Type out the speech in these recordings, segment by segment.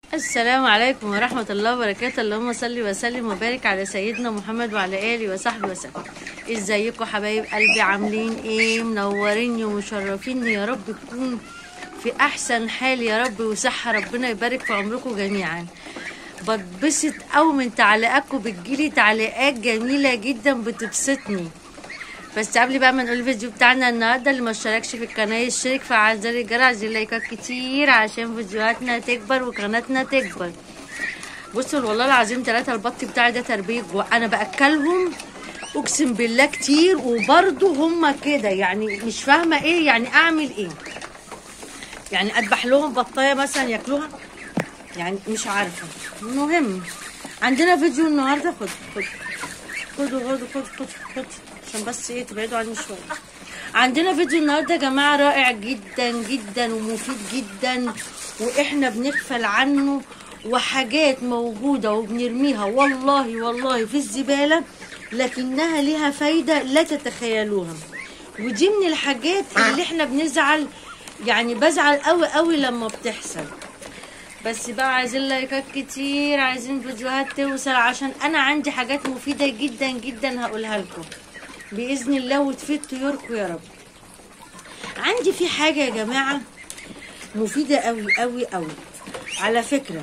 السلام عليكم ورحمة الله وبركاته اللهم صل وسلم وبارك على سيدنا محمد وعلى آله وصحبه وسلم ازيكم حبايب قلبي عاملين ايه منوريني ومشرفيني يا رب تكون في احسن حال يا رب وصحة ربنا يبارك في عمركم جميعا بتبسط قوي من تعليقاتكم بتجيلي تعليقات جميلة جدا بتبسطني بس قبل بقى ما نقول الفيديو بتاعنا النهارده اللي ما اشتركش في القناه يشترك فعل زر الجرس عايزين لايكات كتير عشان فيديوهاتنا تكبر وقناتنا تكبر بصوا والله العظيم ثلاثة البط بتاعي ده تربية جوع انا باكلهم اقسم بالله كتير وبرضه هما كده يعني مش فاهمه ايه يعني اعمل ايه يعني اذبح لهم بطايه مثلا ياكلوها يعني مش عارفه المهم عندنا فيديو النهارده خد خد خدوا خدوا خدوا خدوا خدوا عشان بس ايه تبعدوا عني شويه عندنا فيديو النهارده يا جماعه رائع جدا جدا ومفيد جدا واحنا بنغفل عنه وحاجات موجوده وبنرميها والله والله في الزباله لكنها ليها فايده لا تتخيلوها ودي من الحاجات اللي احنا بنزعل يعني بزعل قوي قوي لما بتحصل بس بقى عايزين لايكات كتير عايزين فيديوهات توصل عشان انا عندي حاجات مفيده جدا جدا هقولها لكم باذن الله وتفيد طيوركم يا رب عندي في حاجه يا جماعه مفيده قوي قوي قوي على فكره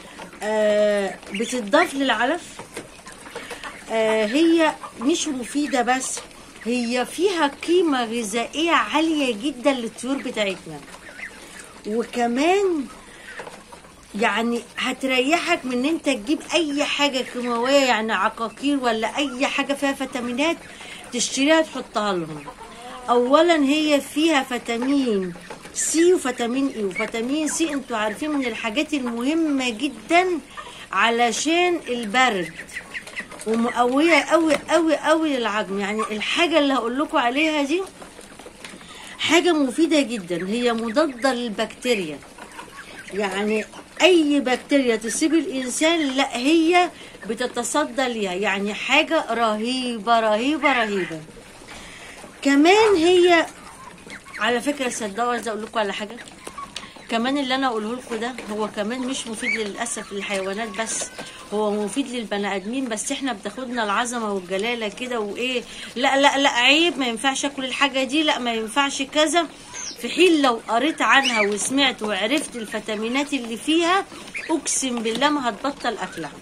آه بتضاف للعلف آه هي مش مفيده بس هي فيها قيمه غذائيه عاليه جدا للطيور بتاعتنا وكمان يعني هتريحك من ان انت تجيب اي حاجه كيماويه يعني عقاقير ولا اي حاجه فيها فيتامينات تشتريها تحطها لهم اولا هي فيها فيتامين سي وفيتامين اي وفيتامين سي انتوا عارفين من الحاجات المهمه جدا علشان البرد ومقويه قوي قوي قوي للعظم يعني الحاجه اللي هقول لكم عليها دي حاجه مفيده جدا هي مضاده للبكتيريا يعني اي بكتيريا تصيب الانسان لا هي بتتصدى ليها يعني حاجه رهيبه رهيبه رهيبه كمان هي على فكره صدقوا عايزه اقول لكم على حاجه كمان اللي انا اقوله لكم ده هو كمان مش مفيد للاسف للحيوانات بس هو مفيد للبني ادمين بس احنا بتاخدنا العظمه والجلاله كده وايه لا لا لا عيب ما ينفعش اكل الحاجه دي لا ما ينفعش كذا في حين لو قريت عنها وسمعت وعرفت الفيتامينات اللي فيها اقسم بالله ما هتبطل اكلها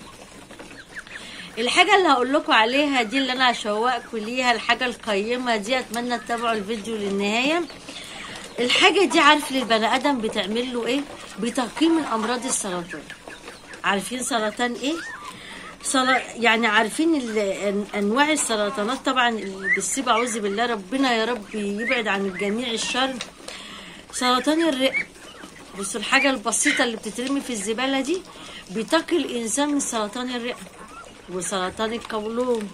الحاجه اللي هقول لكم عليها دي اللي انا هشوقكم ليها الحاجه القيمه دي اتمنى تتابعوا الفيديو للنهايه الحاجه دي عارف للبني ادم بتعمل له ايه بتقي من امراض السرطان عارفين سرطان ايه صلا يعني عارفين ال- انواع السرطانات طبعا اللي بتصيب اعوذ بالله ربنا يا رب يبعد عن الجميع الشر سرطان الرئه بصوا الحاجه البسيطه اللي بتترمي في الزباله دي بتقي الانسان من سرطان الرئه وسرطان القولون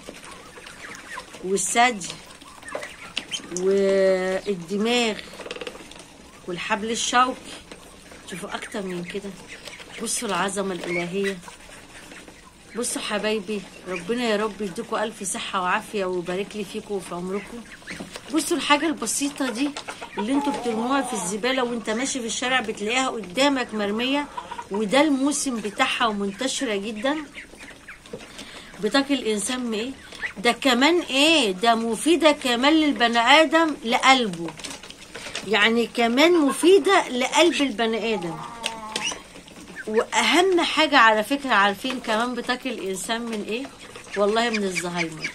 والثدي والدماغ والحبل الشوكي شوفوا اكتر من كده بصوا العظمه الالهيه بصوا حبايبي ربنا يا رب يديكم الف صحه وعافيه ويبارك لي فيكم وفي عمركم بصوا الحاجه البسيطه دي اللي انتوا بترموها في الزباله وانت ماشي في الشارع بتلاقيها قدامك مرميه وده الموسم بتاعها ومنتشره جدا بتاكل الانسان من ايه ده كمان ايه ده مفيده كمان للبني ادم لقلبه يعني كمان مفيده لقلب البني ادم واهم حاجه على فكره عارفين كمان بتاكل الانسان من ايه والله من الزهايمر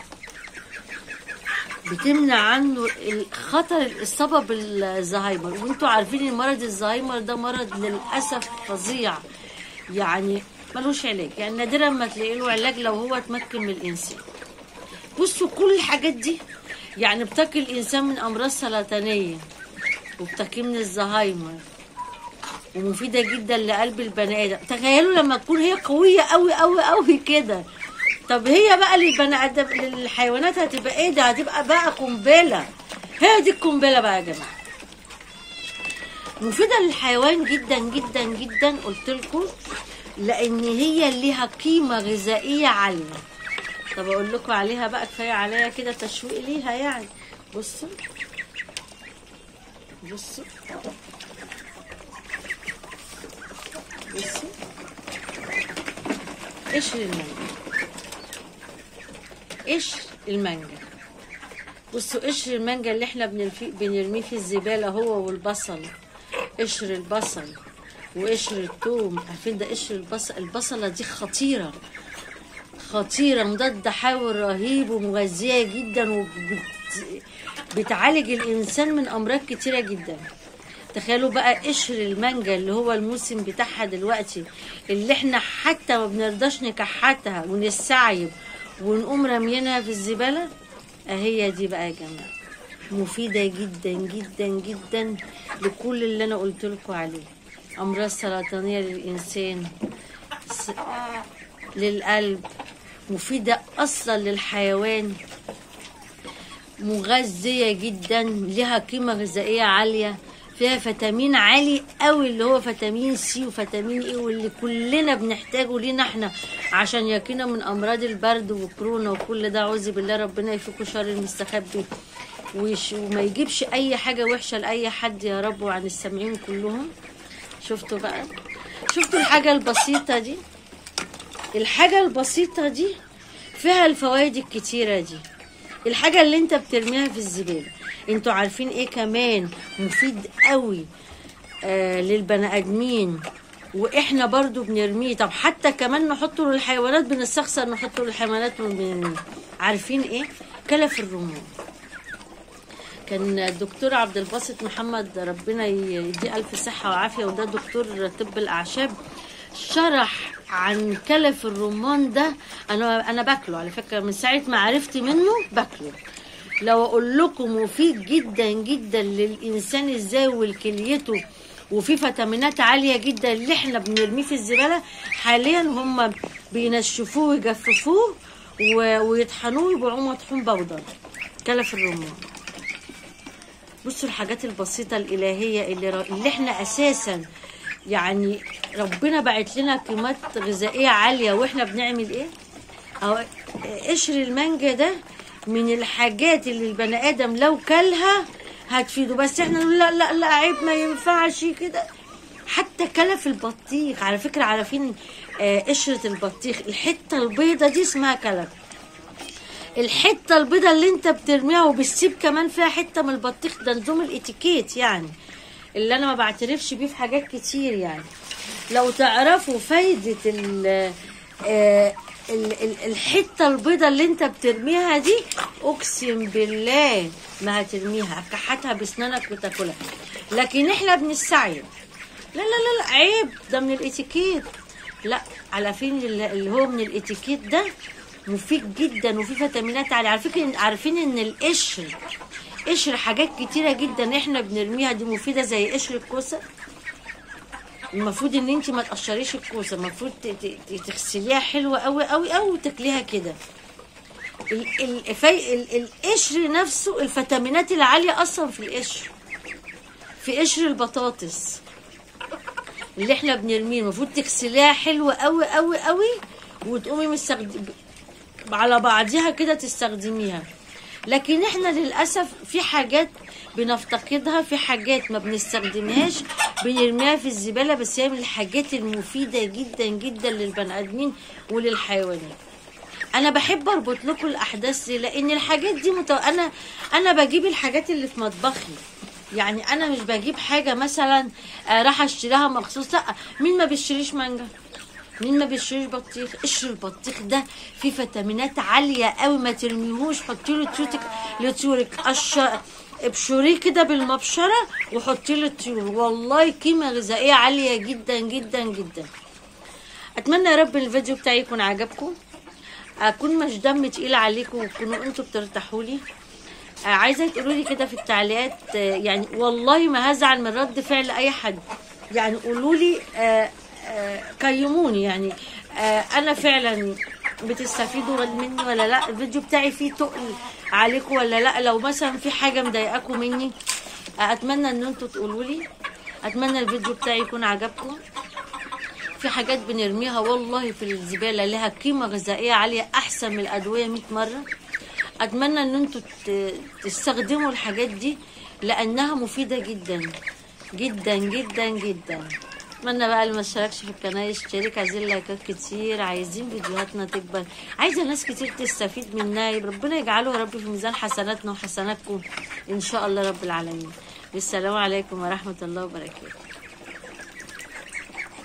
بتمنع عنه خطر الاصابه بالزهايمر وانتوا عارفين ان مرض الزهايمر ده مرض للاسف فظيع يعني ملوش علاج يعني نادرا ما تلاقي له علاج لو هو اتمكن من الانسان بصوا كل الحاجات دي يعني بتاكل الانسان من امراض سرطانيه وبتاكل من الزهايمر ومفيده جدا لقلب البني ادم تخيلوا لما تكون هي قويه قوي قوي قوي كده طب هي بقى للبني ادم للحيوانات هتبقى ايه ده هتبقى بقى قنبله هي دي القنبله بقى يا جماعه مفيده للحيوان جدا جدا جدا قلت لكم لان هي ليها قيمه غذائيه عاليه طب اقول لكم عليها بقى كفايه عليها كده تشويق ليها يعني بصوا بصوا بصوا قشر المانجا قشر المانجا بصوا قشر المانجا اللي احنا بنرفي- بنرميه في الزبالة هو والبصل قشر البصل وقشر الثوم عارفين ده قشر البصل البصلة دي خطيرة خطيرة مضاد حيوي رهيب ومغذية جدا وبتعالج الإنسان من أمراض كتيرة جدا تخيلوا بقى قشر المانجا اللي هو الموسم بتاعها دلوقتي اللي احنا حتى ما بنرضاش نكحتها ونستعيب ونقوم راميينها في الزبالة اهي دي بقى يا جماعة مفيدة جدا جدا جدا لكل اللي انا قلت لكم عليه امراض سرطانية للانسان س- للقلب مفيدة اصلا للحيوان مغذية جدا لها قيمة غذائية عالية فيها فيتامين عالي قوي اللي هو فيتامين سي وفيتامين اي واللي كلنا بنحتاجه لينا احنا عشان يقينا من امراض البرد وكورونا وكل ده اعوذ بالله ربنا يفك شر المستخبي ويش- وما يجيبش اي حاجة وحشة لاي حد يا رب وعن السامعين كلهم شفتوا بقى شفتوا الحاجة البسيطة دي الحاجة البسيطة دي فيها الفوائد الكتيرة دي الحاجة اللي انت بترميها في الزبالة انتوا عارفين ايه كمان مفيد قوي آه للبني ادمين واحنا برضو بنرميه طب حتى كمان نحطه للحيوانات بنستخسر نحطه للحيوانات وبنرميه عارفين ايه كلف الرمان كان الدكتور عبد الباسط محمد ربنا يديه الف صحه وعافيه وده دكتور طب الاعشاب شرح عن كلف الرمان ده انا انا باكله على فكره من ساعه ما عرفت منه باكله لو اقول لكم مفيد جدا جدا للانسان ازاي والكليته وفي فيتامينات عاليه جدا اللي احنا بنرميه في الزباله حاليا هم بينشفوه ويجففوه و- ويطحنوه يبيعوه مطحون بودر كلف الرمان بصوا الحاجات البسيطة الإلهية اللي, ر... اللي احنا أساسا يعني ربنا بعت لنا قيمات غذائية عالية واحنا بنعمل ايه؟ أو قشر المانجا ده من الحاجات اللي البني آدم لو كلها هتفيده بس احنا نقول لا لا لا عيب ما ينفعش كده حتى كلف البطيخ على فكرة عارفين آه، قشرة البطيخ الحتة البيضة دي اسمها كلف الحته البيضه اللي انت بترميها وبتسيب كمان فيها حته من البطيخ ده نظام الاتيكيت يعني اللي انا ما بعترفش بيه في حاجات كتير يعني لو تعرفوا فايده ال آه، ال- ال- الحته البيضه اللي انت بترميها دي اقسم بالله ما هترميها هتكحتها بسنانك وتاكلها لكن احنا بنستعجل لا لا لا لا عيب ده من الاتيكيت لا على فين اللي اللي هو من الاتيكيت ده مفيد جدا وفيه فيتامينات عالية على فكرة عارفين ان القشر قشر حاجات كتيرة جدا احنا بنرميها دي مفيدة زي قشر الكوسة المفروض ان انت ما تقشريش الكوسة المفروض ت- ت- ت- تغسليها حلوة قوي قوي قوي وتاكليها كده ال- ال- في- ال- القشر نفسه الفيتامينات العالية اصلا في القشر في قشر البطاطس اللي احنا بنرميه المفروض تغسليها حلوة قوي قوي قوي وتقومي مستخدم على بعضيها كده تستخدميها لكن احنا للاسف في حاجات بنفتقدها في حاجات ما بنستخدمهاش بنرميها في الزباله بس هي من الحاجات المفيده جدا جدا للبني ادمين وللحيوانات انا بحب اربط لكم الاحداث دي لان الحاجات دي متو... انا انا بجيب الحاجات اللي في مطبخي يعني انا مش بجيب حاجه مثلا آه، راح اشتريها مخصوص لا مين ما بيشتريش مانجا مين ما بيشتريش بطيخ قشر البطيخ ده فيه فيتامينات عاليه قوي ما ترميهوش حطي له طيورك لطيورك قش ابشريه كده بالمبشره وحطي له الطيور والله قيمه غذائيه عاليه جدا جدا جدا اتمنى يا رب الفيديو بتاعي يكون عجبكم اكون مش دم تقيل عليكم وتكونوا انتوا بترتاحوا لي آه، عايزه تقولوا لي كده في التعليقات آه، يعني والله ما هزعل من رد فعل اي حد يعني قولوا لي آه، آه، قيموني يعني آه، انا فعلا بتستفيدوا مني ولا لا الفيديو بتاعي فيه تقل عليكم ولا لا لو مثلا في حاجه مضايقاكم مني آه، اتمنى ان انتوا تقولوا لي اتمنى الفيديو بتاعي يكون عجبكم في حاجات بنرميها والله في الزبالة لها قيمة غذائية عالية أحسن من الأدوية 100 مرة أتمنى إن أنتوا ت- تستخدموا الحاجات دي لأنها مفيدة جدا جدا جدا جدا اتمنى بقى اللي ما اشتركش في القناه يشترك عايزين لايكات كتير عايزين فيديوهاتنا تكبر عايزه ناس كتير تستفيد منها ربنا يجعله يا رب في ميزان حسناتنا وحسناتكم ان شاء الله رب العالمين والسلام عليكم ورحمه الله وبركاته